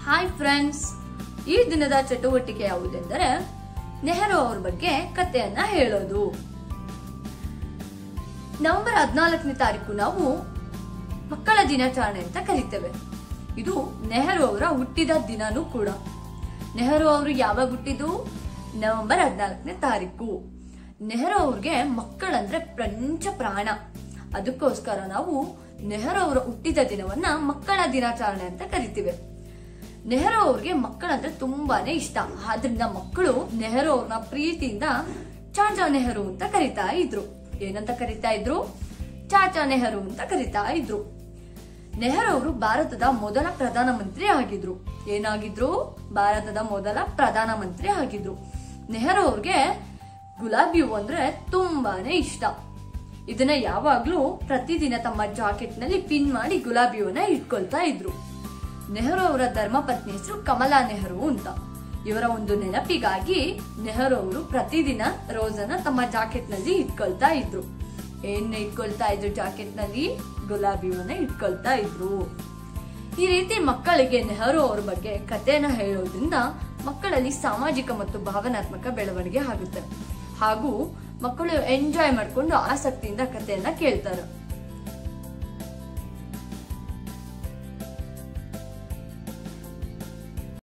hi friends ಈ ದಿನದ ಚಟುವಟಿಕೆ ಯಾವುದೆಂದರೆ ನೆಹರು ಅವ್ರ ಬಗ್ಗೆ ಕಥೆಯನ್ನ ಹೇಳೋದು ನವೆಂಬರ್ ಹದಿನಾಲ್ಕನೇ ತಾರೀಕು ನಾವು ಮಕ್ಕಳ ದಿನಾಚರಣೆ ಅಂತ ಕರಿತೇವೆ ಇದು ನೆಹರು ಅವರ ಹುಟ್ಟಿದ ದಿನನೂ ಕೂಡ ನೆಹರು ಅವರು ಯಾವಾಗ ಹುಟ್ಟಿದ್ದು ನವೆಂಬರ್ ಹದಿನಾಲ್ಕನೇ ತಾರೀಕು ನೆಹರು ಅವ್ರಿಗೆ ಮಕ್ಕಳಂದ್ರೆ ಪ್ರಪಂಚ ಪ್ರಾಣ ಅದಕ್ಕೋಸ್ಕರ ನಾವು ನೆಹರು ಅವರ ಹುಟ್ಟಿದ ದಿನವನ್ನ ಮಕ್ಕಳ ದಿನಾಚರಣೆ ಅಂತ ಕರಿತೀವಿ ನೆಹರು ಅವ್ರಿಗೆ ಮಕ್ಕಳಂದ್ರೆ ತುಂಬಾನೇ ಇಷ್ಟ ಆದ್ರಿಂದ ಮಕ್ಕಳು ನೆಹರು ಅವ್ರನ್ನ ಪ್ರೀತಿಯಿಂದ ಚಾಚಾ ನೆಹರು ಅಂತ ಕರಿತಾ ಇದ್ರು ಏನಂತ ಕರಿತಾ ಇದ್ರು ಚಾಚಾ ನೆಹರು ಅಂತ ಕರಿತಾ ಇದ್ರು ನೆಹರು ಅವರು ಭಾರತದ ಮೊದಲ ಪ್ರಧಾನಮಂತ್ರಿ ಆಗಿದ್ರು ಏನಾಗಿದ್ರು ಭಾರತದ ಮೊದಲ ಪ್ರಧಾನಮಂತ್ರಿ ಆಗಿದ್ರು ನೆಹರು ಅವ್ರಿಗೆ ಗುಲಾಬಿ ಹೂ ಅಂದ್ರೆ ತುಂಬಾನೇ ಇಷ್ಟ ಇದನ್ನ ಯಾವಾಗ್ಲೂ ಪ್ರತಿದಿನ ತಮ್ಮ ಜಾಕೆಟ್ ನಲ್ಲಿ ಪಿನ್ ಮಾಡಿ ಗುಲಾಬಿ ಹೂವನ್ನ ಇಟ್ಕೊಳ್ತಾ ಇದ್ರು ನೆಹರು ಅವರ ಧರ್ಮಪತ್ನಿ ಹೆಸರು ಕಮಲಾ ನೆಹರು ಅಂತ ಇವರ ಒಂದು ನೆನಪಿಗಾಗಿ ನೆಹರು ಅವರು ಪ್ರತಿದಿನ ರೋಸನ್ನ ತಮ್ಮ ಜಾಕೆಟ್ ನಲ್ಲಿ ಇಟ್ಕೊಳ್ತಾ ಇದ್ರು ಏನ್ ಇಟ್ಕೊಳ್ತಾ ಇದ್ರು ಜಾಕೆಟ್ ನಲ್ಲಿ ಗುಲಾಬಿ ಹೂವನ್ನ ಇಟ್ಕೊಳ್ತಾ ಇದ್ರು ಈ ರೀತಿ ಮಕ್ಕಳಿಗೆ ನೆಹರು ಅವ್ರ ಬಗ್ಗೆ ಕಥೆನ ಹೇಳೋದ್ರಿಂದ ಮಕ್ಕಳಲ್ಲಿ ಸಾಮಾಜಿಕ ಮತ್ತು ಭಾವನಾತ್ಮಕ ಬೆಳವಣಿಗೆ ಆಗುತ್ತೆ ಹಾಗೂ ಮಕ್ಕಳು ಎಂಜಾಯ್ ಮಾಡ್ಕೊಂಡು ಆಸಕ್ತಿಯಿಂದ ಕಥೆಯನ್ನ ಕೇಳ್ತಾರೆ